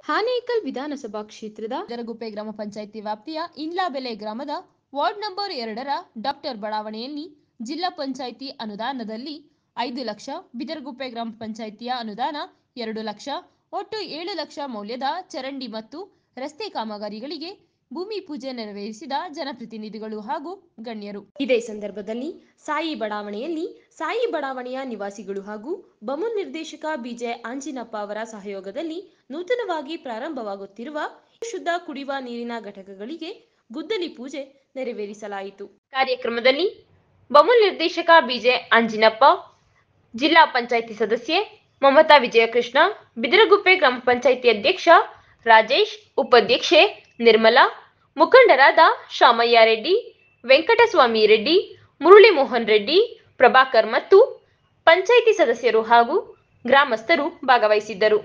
ಹಾನೇಕಲ್ ವಿಧಾನಸಭಾ ಕ್ಷೇತ್ರದ ಜರಗುಪ್ಪೆ ಗ್ರಾಮ ಪಂಚಾಯಿತಿ ವ್ಯಾಪ್ತಿಯ ಇಂಡ್ಲಾಬೆಲೆ ಗ್ರಾಮದ ವಾರ್ಡ್ ನಂಬರ್ ಎರಡರ ಡಾಕ್ಟರ್ ಬಡಾವಣೆಯಲ್ಲಿ ಜಿಲ್ಲಾ ಪಂಚಾಯಿತಿ ಅನುದಾನದಲ್ಲಿ ಐದು ಲಕ್ಷ ಬಿದರಗುಪ್ಪೆ ಗ್ರಾಮ ಪಂಚಾಯಿತಿಯ ಅನುದಾನ ಎರಡು ಲಕ್ಷ ಒಟ್ಟು ಏಳು ಲಕ್ಷ ಮೌಲ್ಯದ ಚರಂಡಿ ಮತ್ತು ರಸ್ತೆ ಕಾಮಗಾರಿಗಳಿಗೆ ಭೂಮಿ ಪೂಜೆ ನೆರವೇರಿಸಿದ ಜನಪ್ರತಿನಿಧಿಗಳು ಹಾಗೂ ಗಣ್ಯರು ಇದೇ ಸಂದರ್ಭದಲ್ಲಿ ಸಾಯಿ ಬಡಾವಣೆಯಲ್ಲಿ ಸಾಯಿ ಬಡಾವಣೆಯ ನಿವಾಸಿಗಳು ಹಾಗೂ ಬಮೂನ್ ನಿರ್ದೇಶಕ ಬಿಜೆ ಆಂಜಿನಪ್ಪ ಅವರ ಸಹಯೋಗದಲ್ಲಿ ನೂತನವಾಗಿ ಪ್ರಾರಂಭವಾಗುತ್ತಿರುವ ಶುದ್ಧ ಕುಡಿಯುವ ನೀರಿನ ಘಟಕಗಳಿಗೆ ಗುದ್ದಲಿ ಪೂಜೆ ನೆರವೇರಿಸಲಾಯಿತು ಕಾರ್ಯಕ್ರಮದಲ್ಲಿ ಬಮೂಲ್ ನಿರ್ದೇಶಕ ಬಿಜೆ ಆಂಜಿನಪ್ಪ ಜಿಲ್ಲಾ ಪಂಚಾಯಿತಿ ಸದಸ್ಯೆ ಮಮತಾ ವಿಜಯಕೃಷ್ಣ ಬಿದರಗುಪ್ಪೆ ಗ್ರಾಮ ಪಂಚಾಯಿತಿ ಅಧ್ಯಕ್ಷ ರಾಜೇಶ್ ಉಪಾಧ್ಯಕ್ಷೆ ನಿರ್ಮಲಾ ಮುಖಂಡರಾದ ಶಾಮಯ್ಯ ರೆಡ್ಡಿ ವೆಂಕಟಸ್ವಾಮಿ ರೆಡ್ಡಿ ಮುರಳಿ ಮೋಹನ್ ರೆಡ್ಡಿ ಪ್ರಭಾಕರ್ ಮತ್ತು ಪಂಚಾಯಿತಿ ಸದಸ್ಯರು ಹಾಗೂ ಗ್ರಾಮಸ್ಥರು ಭಾಗವಹಿಸಿದ್ದರು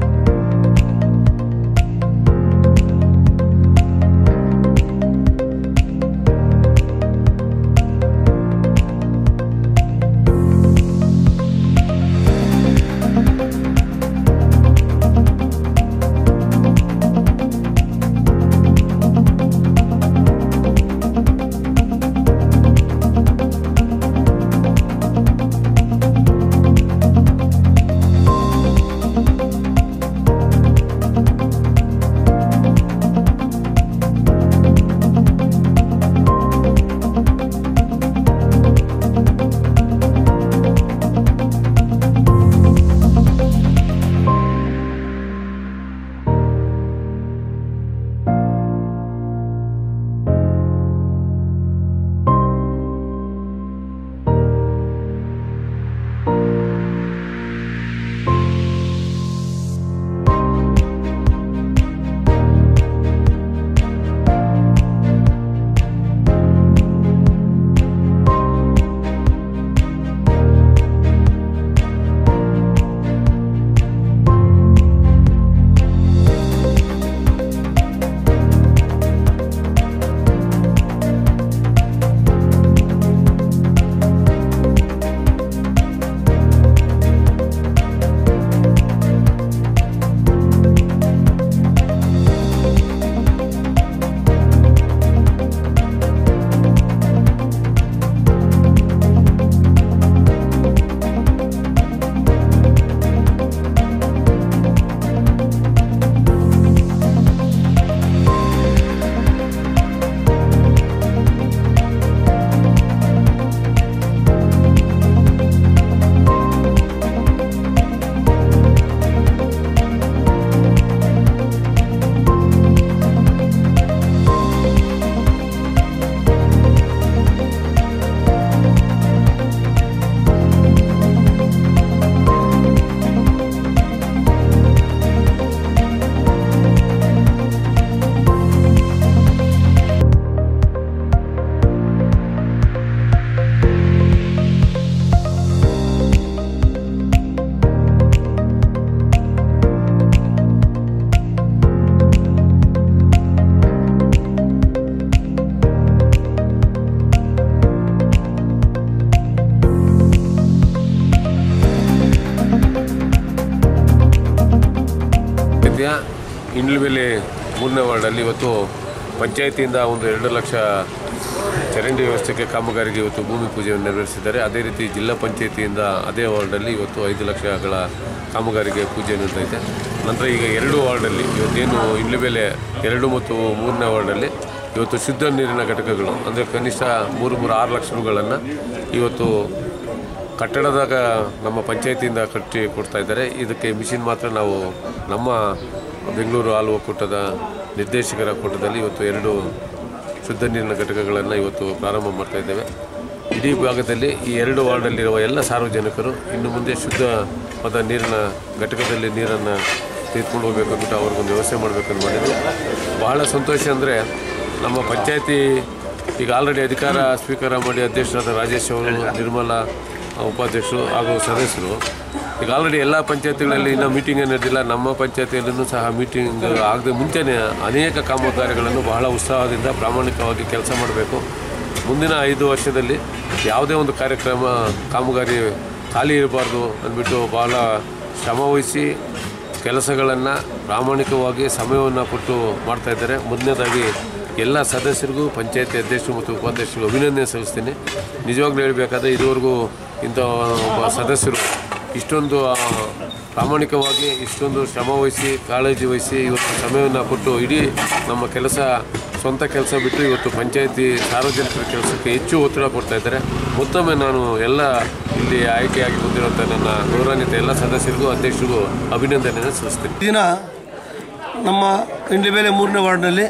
ಪಂಚಾಯತಿಯ ಇಂಡ್ಲಬೆಲೆ ಮೂರನೇ ವಾರ್ಡಲ್ಲಿ ಇವತ್ತು ಪಂಚಾಯತಿಯಿಂದ ಒಂದು ಎರಡು ಲಕ್ಷ ಚರಂಡಿ ವ್ಯವಸ್ಥೆಗೆ ಕಾಮಗಾರಿಗೆ ಇವತ್ತು ಭೂಮಿ ಪೂಜೆಯನ್ನು ನೆರವೇರಿಸಿದ್ದಾರೆ ಅದೇ ರೀತಿ ಜಿಲ್ಲಾ ಪಂಚಾಯತಿಯಿಂದ ಅದೇ ವಾರ್ಡಲ್ಲಿ ಇವತ್ತು ಐದು ಲಕ್ಷಗಳ ಕಾಮಗಾರಿಗೆ ಪೂಜೆ ನಡೆದೈತೆ ನಂತರ ಈಗ ಎರಡು ವಾರ್ಡಲ್ಲಿ ಇವತ್ತೇನು ಇಂಡ್ಲಬೆಲೆ ಎರಡು ಮತ್ತು ಮೂರನೇ ವಾರ್ಡಲ್ಲಿ ಇವತ್ತು ಶುದ್ಧ ನೀರಿನ ಘಟಕಗಳು ಅಂದರೆ ಕನಿಷ್ಠ ಮೂರು ಮೂರು ಆರು ಲಕ್ಷ ರುಗಳನ್ನು ಇವತ್ತು ಕಟ್ಟಡದಾಗ ನಮ್ಮ ಪಂಚಾಯತಿಯಿಂದ ಕಟ್ಟಿ ಕೊಡ್ತಾ ಇದ್ದಾರೆ ಇದಕ್ಕೆ ಮಿಷಿನ್ ಮಾತ್ರ ನಾವು ನಮ್ಮ ಬೆಂಗಳೂರು ಹಾಲು ಒಕ್ಕೂಟದ ನಿರ್ದೇಶಕರ ಕೂಟದಲ್ಲಿ ಇವತ್ತು ಎರಡು ಶುದ್ಧ ನೀರಿನ ಘಟಕಗಳನ್ನು ಇವತ್ತು ಪ್ರಾರಂಭ ಮಾಡ್ತಾ ಇದ್ದೇವೆ ಇಡೀ ಭಾಗದಲ್ಲಿ ಈ ಎರಡು ವಾರ್ಡಲ್ಲಿರುವ ಎಲ್ಲ ಸಾರ್ವಜನಿಕರು ಇನ್ನು ಮುಂದೆ ಶುದ್ಧವಾದ ನೀರಿನ ಘಟಕದಲ್ಲಿ ನೀರನ್ನು ತೆಗೆದುಕೊಂಡು ಹೋಗ್ಬೇಕು ಅಂದ್ಬಿಟ್ಟು ಅವ್ರಿಗೊಂದು ವ್ಯವಸ್ಥೆ ಮಾಡಬೇಕಂತ ಮಾಡಿದ್ವಿ ಬಹಳ ಸಂತೋಷ ಅಂದರೆ ನಮ್ಮ ಪಂಚಾಯತಿ ಈಗ ಆಲ್ರೆಡಿ ಅಧಿಕಾರ ಸ್ವೀಕಾರ ಮಾಡಿ ಅಧ್ಯಕ್ಷರಾದ ರಾಜೇಶ್ ಅವರು ನಿರ್ಮಲಾ ಉಪಾಧ್ಯಕ್ಷರು ಹಾಗೂ ಸದಸ್ಯರು ಈಗ ಆಲ್ರೆಡಿ ಎಲ್ಲ ಪಂಚಾಯತಿಗಳಲ್ಲಿ ಇನ್ನೂ ಮೀಟಿಂಗ್ ನಡೆದಿಲ್ಲ ನಮ್ಮ ಪಂಚಾಯತಿಯಲ್ಲೂ ಸಹ ಮೀಟಿಂಗ್ ಆಗದೆ ಮುಂಚೆನೇ ಅನೇಕ ಕಾಮಗಾರಿಗಳನ್ನು ಬಹಳ ಉತ್ಸಾಹದಿಂದ ಪ್ರಾಮಾಣಿಕವಾಗಿ ಕೆಲಸ ಮಾಡಬೇಕು ಮುಂದಿನ ಐದು ವರ್ಷದಲ್ಲಿ ಯಾವುದೇ ಒಂದು ಕಾರ್ಯಕ್ರಮ ಕಾಮಗಾರಿ ಖಾಲಿ ಇರಬಾರ್ದು ಅಂದ್ಬಿಟ್ಟು ಬಹಳ ಶ್ರಮವಹಿಸಿ ಕೆಲಸಗಳನ್ನು ಪ್ರಾಮಾಣಿಕವಾಗಿ ಸಮಯವನ್ನು ಕೊಟ್ಟು ಮಾಡ್ತಾ ಇದ್ದಾರೆ ಮೊದಲನೇದಾಗಿ ಎಲ್ಲ ಸದಸ್ಯರಿಗೂ ಪಂಚಾಯತಿ ಅಧ್ಯಕ್ಷರು ಮತ್ತು ಉಪಾಧ್ಯಕ್ಷರಿಗೂ ಅಭಿನಂದನೆ ಸಲ್ಲಿಸ್ತೀನಿ ನಿಜವಾಗ್ಲೂ ಹೇಳಬೇಕಾದ್ರೆ ಇದುವರೆಗೂ ಇಂಥ ಒಬ್ಬ ಸದಸ್ಯರು ಇಷ್ಟೊಂದು ಆ, ಪ್ರಾಮಾಣಿಕವಾಗಿ ಇಷ್ಟೊಂದು ಶ್ರಮ ವಹಿಸಿ ಕಾಳಜಿ ವಹಿಸಿ ಇವತ್ತು ಸಮಯವನ್ನು ಕೊಟ್ಟು ಇಡೀ ನಮ್ಮ ಕೆಲಸ ಸ್ವಂತ ಕೆಲಸ ಬಿಟ್ಟು ಇವತ್ತು ಪಂಚಾಯತಿ ಸಾರ್ವಜನಿಕರ ಕೆಲಸಕ್ಕೆ ಹೆಚ್ಚು ಒತ್ತಡ ಕೊಡ್ತಾ ಇದ್ದಾರೆ ಮತ್ತೊಮ್ಮೆ ನಾನು ಎಲ್ಲ ಇಲ್ಲಿ ಆಯ್ಕೆಯಾಗಿ ಬಂದಿರುವಂಥ ನನ್ನ ಗೌರವಾನ್ವಿತ ಎಲ್ಲ ಸದಸ್ಯರಿಗೂ ಅಧ್ಯಕ್ಷರಿಗೂ ಅಭಿನಂದನೆಯನ್ನು ಸಲ್ಲಿಸ್ತೀನಿ ಈ ದಿನ ನಮ್ಮ ಇಂಡ್ಲಿಬೇಲೆ ಮೂರನೇ ವಾರ್ಡ್ನಲ್ಲಿ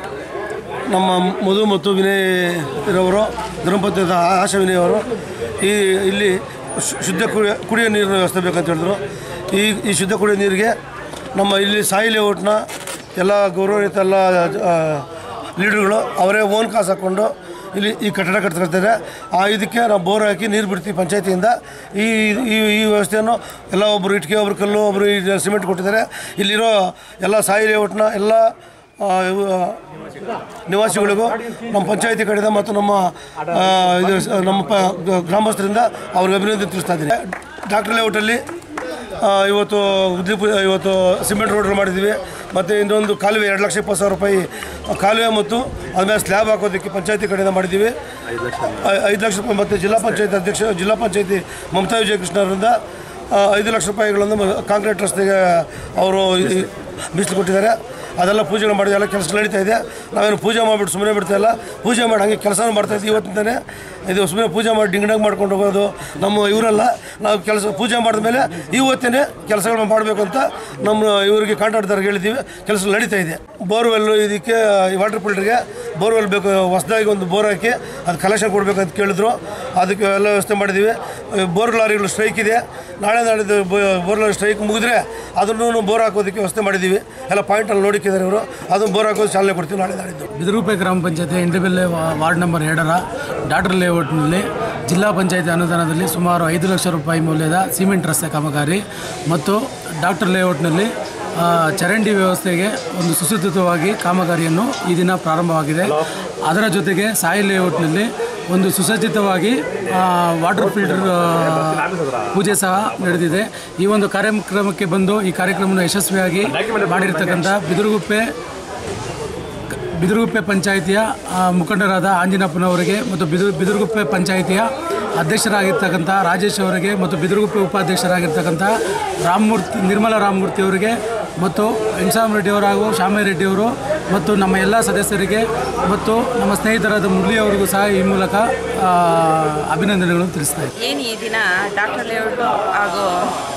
ನಮ್ಮ ಮಧು ಮತ್ತು ವಿನಯ್ ಇರೋರು ದಂಪತಿಯಾದ ಆಶಾ ವಿನಯ್ ಅವರು ಈ ಇಲ್ಲಿ ಶು- ಶುದ್ಧ ಕುಡಿಯ ಕುಡಿಯೋ ನೀರಿನ ವ್ಯವಸ್ಥೆ ಬೇಕಂತ ಹೇಳಿದ್ರು ಈ ಈ ಶುದ್ಧ ಕುಡಿಯೋ ನೀರಿಗೆ ನಮ್ಮ ಇಲ್ಲಿ ಸಾಯಿ ಲೇಔಟ್ನ ಎಲ್ಲ ಗೌರವಾನ್ವಿತ ಎಲ್ಲ ಆ, ಲೀಡರ್ಗಳು ಅವರೇ ಓನ್ ಕಾಸು ಹಾಕ್ಕೊಂಡು ಇಲ್ಲಿ ಈ ಕಟ್ಟಡ ಕಟ್ತಿರ್ತಾರೆ ಆ ಇದಕ್ಕೆ ನಾವು ಬೋರ್ ಹಾಕಿ ನೀರು ಬಿಡ್ತೀವಿ ಪಂಚಾಯತಿಯಿಂದ ಈ ಈ ಈ ವ್ಯವಸ್ಥೆಯನ್ನು ಎಲ್ಲ ಒಬ್ಬರು ಇಟ್ಕೆ ಒಬ್ರು ಕಲ್ಲು ಒಬ್ಬರು ಈ ಸಿಮೆಂಟ್ ಕೊಟ್ಟಿದ್ದಾರೆ ಇಲ್ಲಿರೋ ಎಲ್ಲ ಸಾಯಿ ಲೇಔಟ್ನ ಎಲ್ಲ ಆ, ಇವು, ಆ, ನಿವಾಸಿಗಳಿಗೂ ನಮ್ಮ ಪಂಚಾಯತಿ ಕಡೆಯಿಂದ ಮತ್ತು ನಮ್ಮ ಆ, ಇದು ಸ- ನಮ್ಮ ಪ ಗ್ರಾಮಸ್ಥರಿಂದ ಅವ್ರಿಗೆ ಅಭಿನಂದನೆ ತಿಳಿಸ್ತಾ ಇದ್ದೀನಿ ಡಾಕ್ಟರ್ ಲೇಔಟಲ್ಲಿ ಆ, ಇವತ್ತು ಉದ್ದಿಪ ಇವತ್ತು ಸಿಮೆಂಟ್ ರೋಡ್ ಮಾಡಿದ್ವಿ ಮತ್ತು ಇನ್ನೊಂದು ಕಾಲುವೆ ಎರಡು ಲಕ್ಷ ಇಪ್ಪತ್ತು ಸಾವಿರ ರೂಪಾಯಿ ಕಾಲುವೆ ಮತ್ತು ಅದ್ಮೇಲೆ ಸ್ಲ್ಯಾಬ್ ಹಾಕೋದಕ್ಕೆ ಪಂಚಾಯತಿ ಕಡೆಯಿಂದ ಮಾಡಿದ್ದೀವಿ ಐ- ಐದು ಲಕ್ಷ ರೂಪಾಯಿ ಮತ್ತು ಜಿಲ್ಲಾ ಪಂಚಾಯತಿ ಅಧ್ಯಕ್ಷ ಜಿಲ್ಲಾ ಪಂಚಾಯತಿ ಮಮತಾ ವಿಜಯಕೃಷ್ಣ ಅವರಿಂದ ಆ, ಐದು ಲಕ್ಷ ರೂಪಾಯಿಗಳನ್ನು ಮ- ಕಾಂಕ್ರೀಟ್ ರಸ್ತೆಗೆ ಅವರು ಈ- ಮೀಸಲು ಕೊಟ್ಟಿದ್ದಾರೆ ಅದೆಲ್ಲ ಪೂಜೆಗಳು ಮಾಡಿದ್ವಿ ಎಲ್ಲ ಕೆಲಸ ನಡೀತಾ ಇದೆ ನಾವೇನು ಪೂಜೆ ಮಾಡಿಬಿಟ್ಟು ಸುಮ್ಮನೆ ಬಿಡ್ತಾ ಇಲ್ಲ ಪೂಜೆ ಮಾಡಿ ಹಂಗೆ ಕೆಲಸನೂ ಮಾಡ್ತಾ ಇದ್ದೀವಿ ಇವತ್ತಿಂದನೇ ಇದು ಸುಮ್ಮನೆ ಪೂಜೆ ಮಾಡಿ ಡಿಂಗಡಂಗ್ ಮಾಡ್ಕೊಂಡು ಹೋಗೋದು ನಮ್ಮ ಇವರೆಲ್ಲ ನಾವು ಕೆಲಸ ಪೂಜೆ ಮಾಡಿದ ಮೇಲೆ ಇವತ್ತೇ ಕೆಲಸಗಳನ್ನ ಮಾಡಬೇಕು ಅಂತ ನಮ್ಮ ಇವರಿಗೆ ಕಾಂಟ್ರಾಕ್ಟರ್ಗೆ ಹೇಳಿದ್ದೀವಿ ಕೆಲಸ ನಡೀತಾ ಇದೆ ಬೋರ್ವೆಲ್ಲು ಇದಕ್ಕೆ ಈ ವಾಟರ್ ಫಿಲ್ಟ್ರಿಗೆ ಬೋರ್ವೆಲ್ ಬೇಕು ಹೊಸದಾಗಿ ಒಂದು ಬೋರ್ ಹಾಕಿ ಅದು ಕಲೆಕ್ಷನ್ ಕೊಡಬೇಕಂತ ಕೇಳಿದ್ರು ಅದಕ್ಕೆ ಎಲ್ಲ ವ್ಯವಸ್ಥೆ ಮಾಡಿದ್ದೀವಿ ಬೋರ್ ಲಾರಿಗಳು ಸ್ಟ್ರೈಕ್ ಇದೆ ನಾಳೆ ನಾಡಿದ್ದು ಬೋರ್ ಲಾರಿ ಸ್ಟ್ರೈಕ್ ಮುಗಿದ್ರೆ ಅದನ್ನು ಬೋರ್ ಹಾಕೋದಕ್ಕೆ ವ್ಯವಸ್ಥೆ ಮಾಡಿದ್ದೀವಿ ಎಲ್ಲ ಪಾಯಿಂಟಲ್ಲಿ ನೋಡಿಕ್ಕಿದ್ದಾರೆ ಇವರು ಅದನ್ನು ಬೋರ್ ಹಾಕೋದು ಚಾಲನೆ ಕೊಡ್ತೀವಿ ನಾಳೆ ನಾಡಿದ್ದು ಬಿದಿರುಪೆ ಗ್ರಾಮ ಪಂಚಾಯತಿ ಇಂಡಿಬೆಲ್ಲೆ ವಾರ್ಡ್ ನಂಬರ್ ಎರಡರ ಡಾಕ್ಟರ್ ಲೇಔಟ್ನಲ್ಲಿ ಜಿಲ್ಲಾ ಪಂಚಾಯತಿ ಅನುದಾನದಲ್ಲಿ ಸುಮಾರು ಐದು ಲಕ್ಷ ರೂಪಾಯಿ ಮೌಲ್ಯದ ಸಿಮೆಂಟ್ ರಸ್ತೆ ಕಾಮಗಾರಿ ಮತ್ತು ಡಾಕ್ಟರ್ ಲೇಔಟ್ನಲ್ಲಿ ಆ, ಚರಂಡಿ ವ್ಯವಸ್ಥೆಗೆ ಒಂದು ಸುಸಜ್ಜಿತವಾಗಿ ಕಾಮಗಾರಿಯನ್ನು ಈ ದಿನ ಪ್ರಾರಂಭವಾಗಿದೆ ಅದರ ಜೊತೆಗೆ ಸಾಯಿ ಲೇಔಟ್ನಲ್ಲಿ ಒಂದು ಸುಸಜ್ಜಿತವಾಗಿ ಆ, ವಾಟರ್ ಫಿಲ್ಟರ್ ಆ, ಪೂಜೆ ಸಹ ನಡೆದಿದೆ ಈ ಒಂದು ಕಾರ್ಯಕ್ರಮಕ್ಕೆ ಬಂದು ಈ ಕಾರ್ಯಕ್ರಮವನ್ನು ಯಶಸ್ವಿಯಾಗಿ ಮಾಡಿರ್ತಕ್ಕಂಥ ಬಿದಿರುಗುಪ್ಪೆ ಬಿದಿರುಗುಪ್ಪೆ ಪಂಚಾಯಿತಿಯ ಆ, ಮುಖಂಡರಾದ ಆಂಜಿನಪ್ಪನವರಿಗೆ ಮತ್ತು ಬಿದಿರು ಬಿದಿರುಗುಪ್ಪೆ ಪಂಚಾಯಿತಿಯ ಅಧ್ಯಕ್ಷರಾಗಿರ್ತಕ್ಕಂಥ ರಾಜೇಶ್ ಅವರಿಗೆ ಮತ್ತು ಬಿದಿರುಗುಪ್ಪೆ ಉಪಾಧ್ಯಕ್ಷರಾಗಿರ್ತಕ್ಕಂಥ ರಾಮಮೂರ್ತಿ ನಿರ್ಮಲಾ ರಾಮಮೂರ್ತಿ ಅವರಿಗೆ ಮತ್ತು ಇನ್ಸಾಮ್ ರೆಡ್ಡಿ ಅವರು ಹಾಗೂ ಶ್ಯಾಮಯ್ಯ ರೆಡ್ಡಿ ಅವರು ಮತ್ತು ನಮ್ಮ ಎಲ್ಲ ಸದಸ್ಯರಿಗೆ ಮತ್ತು ನಮ್ಮ ಸ್ನೇಹಿತರಾದ ಮುರಳಿ ಅವರಿಗೂ ಸಹ ಈ ಮೂಲಕ ಆ, ಅಭಿನಂದನೆಗಳನ್ನು ತಿಳಿಸ್ತಾ ಇದ್ದೀನಿ ಏನು ಈ ದಿನ ಡಾಕ್ಟರ್ ಲೇಔಟ್ ಹಾಗೂ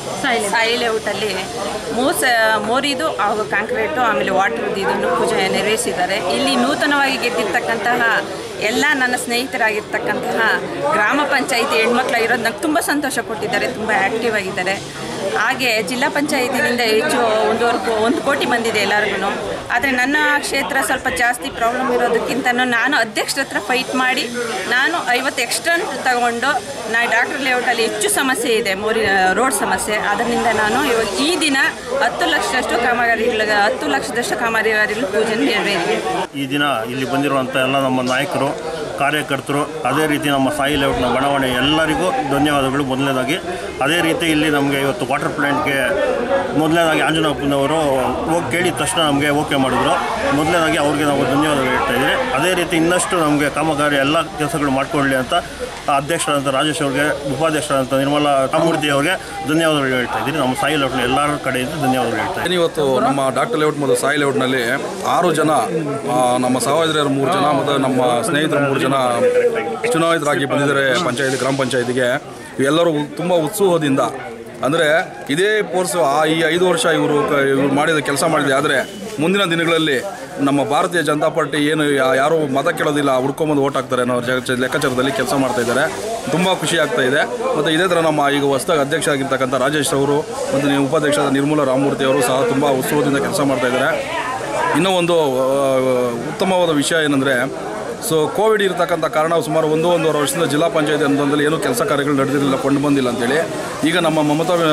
ಸಾಯಿ ಲೇಔಟಲ್ಲಿ ಮೂಸ ಮೋರಿದು ಹಾಗೂ ಕಾಂಕ್ರೀಟು ಆಮೇಲೆ ವಾಟರ್ದು ಇದನ್ನು ಪೂಜೆ ನೆರವೇರಿಸಿದ್ದಾರೆ ಇಲ್ಲಿ ನೂತನವಾಗಿ ಗೆದ್ದಿರ್ತಕ್ಕಂತಹ ಎಲ್ಲ ನನ್ನ ಸ್ನೇಹಿತರಾಗಿರ್ತಕ್ಕಂತಹ ಗ್ರಾಮ ಪಂಚಾಯಿತಿ ಹೆಣ್ಮಕ್ಳಾಗಿರೋದು ನಂಗೆ ತುಂಬ ಸಂತೋಷ ಕೊಟ್ಟಿದ್ದಾರೆ ತುಂಬ ಆ್ಯಕ್ಟಿವ್ ಆಗಿದ್ದಾರೆ ಹಾಗೆ ಜಿಲ್ಲಾ ಪಂಚಾಯಿತಿನಿಂದ ಹೆಚ್ಚು ಒಂದೂವರೆ ಕೋ- ಒಂದು ಕೋಟಿ ಬಂದಿದೆ ಎಲ್ಲರಿಗೂ ಆದರೆ ನನ್ನ ಕ್ಷೇತ್ರ ಸ್ವಲ್ಪ ಜಾಸ್ತಿ ಪ್ರಾಬ್ಲಮ್ ಇರೋದಕ್ಕಿಂತ ನಾನು ಅಧ್ಯಕ್ಷರ ಹತ್ರ ಫೈಟ್ ಮಾಡಿ ನಾನು ಐವತ್ತು ಎಕ್ಸ್ಟ್ರಾ ತಗೊಂಡು ನಾ ಡಾಕ್ಟರ್ ಲೇಔಟಲ್ಲಿ ಹೆಚ್ಚು ಸಮಸ್ಯೆ ಇದೆ ಮೋರಿ ರೋಡ್ ಸಮಸ್ಯೆ ಅದರಿಂದ ನಾನು ಇವಾಗ ಈ ದಿನ ಹತ್ತು ಲಕ್ಷದಷ್ಟು ಕಾಮಗಾರಿಗಳ ಹತ್ತು ಲಕ್ಷದಷ್ಟು ಕಾಮಗಾರಿಗಳು ಪೂಜೆ ನೆರವೇರಿದೆ ಈ ದಿನ ಇಲ್ಲಿ ಬಂದಿರುವಂಥ ಎಲ್ಲ ನಮ್ಮ ನಾಯಕರು ಕಾರ್ಯಕರ್ತರು ಅದೇ ರೀತಿ ನಮ್ಮ ಸಾಯಿ ಲೇಔಟ್ನ ಬಡಾವಣೆ ಎಲ್ಲರಿಗೂ ಧನ್ಯವಾದಗಳು ಮೊದಲನೇದಾಗಿ ಅದೇ ರೀತಿ ಇಲ್ಲಿ ನಮಗೆ ಇವತ್ತು ವಾಟರ್ ಪ್ಲ್ಯಾಂಟ್ಗೆ ಮೊದಲನೇದಾಗಿ ಆಂಜನೇಯಪ್ಪನವರು ಹೋಗಿ ಕೇಳಿದ ತಕ್ಷಣ ನಮಗೆ ಓಕೆ ಮಾಡಿದ್ರು ಮೊದಲನೇದಾಗಿ ಅವ್ರಿಗೆ ನಾವು ಧನ್ಯವಾದಗಳು ಹೇಳ್ತಾ ಇದ್ದೀವಿ ಅದೇ ರೀತಿ ಇನ್ನಷ್ಟು ನಮಗೆ ಕಾಮಗಾರಿ ಎಲ್ಲ ಕೆಲಸಗಳು ಮಾಡಿಕೊಳ್ಳಿ ಅಂತ ಅಧ್ಯಕ್ಷರಾದಂಥ ರಾಜೇಶ್ ಅವ್ರಿಗೆ ಉಪಾಧ್ಯಕ್ಷರಾದಂಥ ನಿರ್ಮಲಾ ರಾಮಮೂರ್ತಿ ಅವ್ರಿಗೆ ಧನ್ಯವಾದಗಳು ಹೇಳ್ತಾ ಇದ್ದೀನಿ ನಮ್ಮ ಸಾಯಿ ಲೇಔಟ್ನ ಎಲ್ಲರ ಕಡೆಯಿಂದ ಧನ್ಯವಾದಗಳು ಹೇಳ್ತಾ ಇದ್ದೀನಿ ಇವತ್ತು ನಮ್ಮ ಡಾಕ್ಟರ್ ಲೇಔಟ್ ಮತ್ತು ಸಾಯಿ ಲೇಔಟ್ನಲ್ಲಿ ಆರು ಜನ ಆ, ನಮ್ಮ ಸಹೋದರಿಯರು ಮೂರು ಜನ ಮತ್ತು ನಮ್ಮ ಸ್ನೇಹಿತರು ಮೂರು ಜನ ಚುನಾಯಿತರಾಗಿ ಬಂದಿದ್ದಾರೆ ಪಂಚಾಯತಿ ಗ್ರಾಮ ಪಂಚಾಯತಿಗೆ ಎಲ್ಲರೂ ತುಂಬ ಉತ್ಸುಕದಿಂದ ಅಂದರೆ ಇದೇ ಕೋರ್ಸ್ ಆ ಈ ಐದು ವರ್ಷ ಇವರು ಕ- ಇವರು ಮಾಡಿದ ಕೆಲಸ ಮಾಡಿದೆ ಆದರೆ ಮುಂದಿನ ದಿನಗಳಲ್ಲಿ ನಮ್ಮ ಭಾರತೀಯ ಜನತಾ ಪಾರ್ಟಿ ಏನು ಯಾ- ಯಾರು ಮತ ಕೇಳೋದಿಲ್ಲ ಹುಡ್ಕೊಂಬಂದು ಓಟ್ ಹಾಕ್ತಾರೆ ಅನ್ನೋ ಜ- ಜ- ಲೆಕ್ಕಾಚಾರದಲ್ಲಿ ಕೆಲಸ ಮಾಡ್ತಾ ಇದ್ದಾರೆ ತುಂಬ ಖುಷಿ ಆಗ್ತಾ ಇದೆ ಮತ್ತು ಇದೇ ಥರ ನಮ್ಮ ಈಗ ಹೊಸದಾಗಿ ಅಧ್ಯಕ್ಷ ಆಗಿರ್ತಕ್ಕಂಥ ರಾಜೇಶ್ ಅವರು ಮತ್ತು ನೀವು ಉಪಾಧ್ಯಕ್ಷರಾದ ನಿರ್ಮಲಾ ರಾಮಮೂರ್ತಿ ಅವರು ಸಹ ತುಂಬ ಉತ್ಸವದಿಂದ ಕೆಲಸ ಮಾಡ್ತಾ ಇದ್ದಾರೆ ಇನ್ನೂ ಒಂದು ಆ, ಉತ್ತಮವಾದ ವಿಷಯ ಏನಂದರೆ ಸೊ ಕೋವಿಡ್ ಇರತಕ್ಕಂಥ ಕಾರಣ ಸುಮಾರು ಒಂದು ಒಂದೂವರೆ ವರ್ಷದಿಂದ ಜಿಲ್ಲಾ ಪಂಚಾಯತಿ ಅನುದಾನದಲ್ಲಿ ಏನೂ ಕೆಲಸ ಕಾರ್ಯಗಳು ನಡೆದಿರಲಿಲ್ಲ ಕೊಂಡು ಬಂದಿಲ್ಲ ಅಂತೇಳಿ ಈಗ ನಮ್ಮ ಮಮತಾ ವಿ-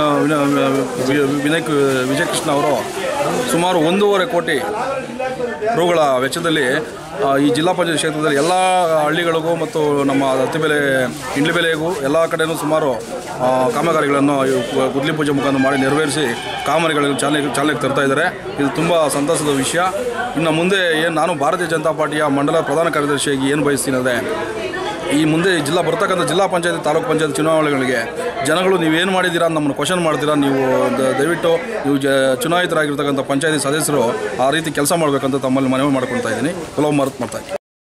ವಿನ- ವಿನಯ್ ವಿಜಯಕೃಷ್ಣ ಅವರು ಸುಮಾರು ಒಂದೂವರೆ ಕೋಟಿ ರುಗಳ ವೆಚ್ಚದಲ್ಲಿ ಆ, ಈ ಜಿಲ್ಲಾ ಪಂಚಾಯತ್ ಕ್ಷೇತ್ರದಲ್ಲಿ ಎಲ್ಲ ಹಳ್ಳಿಗಳಿಗೂ ಮತ್ತು ನಮ್ಮ ಹತ್ತಿಬೆಲೆ ಇಂಡ್ಲಿಬೆಲೆಗೂ ಎಲ್ಲ ಕಡೆಯೂ ಸುಮಾರು ಆ, ಕಾಮಗಾರಿಗಳನ್ನು ಈ ಗು- ಗುದ್ಲಿ ಪೂಜೆ ಮುಖಾಂತರ ಮಾಡಿ ನೆರವೇರಿಸಿ ಕಾಮಗಾರಿಗಳನ್ನು ಚಾಲನೆ ಚಾಲನೆಗೆ ತರ್ತಾ ಇದ್ದಾರೆ ಇದು ತುಂಬ ಸಂತಸದ ವಿಷಯ ಇನ್ನು ಮುಂದೆ ಏನು ನಾನು ಭಾರತೀಯ ಜನತಾ ಪಾರ್ಟಿಯ ಮಂಡಲ ಪ್ರಧಾನ ಕಾರ್ಯದರ್ಶಿಯಾಗಿ ಏನು ಬಯಸ್ತೀನಿ ಅಂದರೆ ಈ ಮುಂದೆ ಜಿಲ್ಲಾ ಬರ್ತಕ್ಕಂಥ ಜಿಲ್ಲಾ ಪಂಚಾಯತ್ ತಾಲೂಕು ಪಂಚಾಯತ್ ಚುನಾವಣೆಗಳಿಗೆ ಜನಗಳು ನೀವೇನು ಮಾಡಿದ್ದೀರಾ ಅಂತ ನಮ್ಮನ್ನು ಕ್ವಶನ್ ಮಾಡ್ತೀರಾ ನೀವು ದ- ದಯವಿಟ್ಟು ನೀವು ಜ ಚುನಾಯಿತರಾಗಿರ್ತಕ್ಕಂಥ ಪಂಚಾಯತಿ ಸದಸ್ಯರು ಆ ರೀತಿ ಕೆಲಸ ಮಾಡಬೇಕಂತ ತಮ್ಮಲ್ಲಿ ಮನವಿ ಮಾಡ್ಕೊಳ್ತಾ ಇದ್ದೀನಿ ಕೆಲವು ಮರೆತು ಮಾಡ್ತಾ ಇದ್ದೀನಿ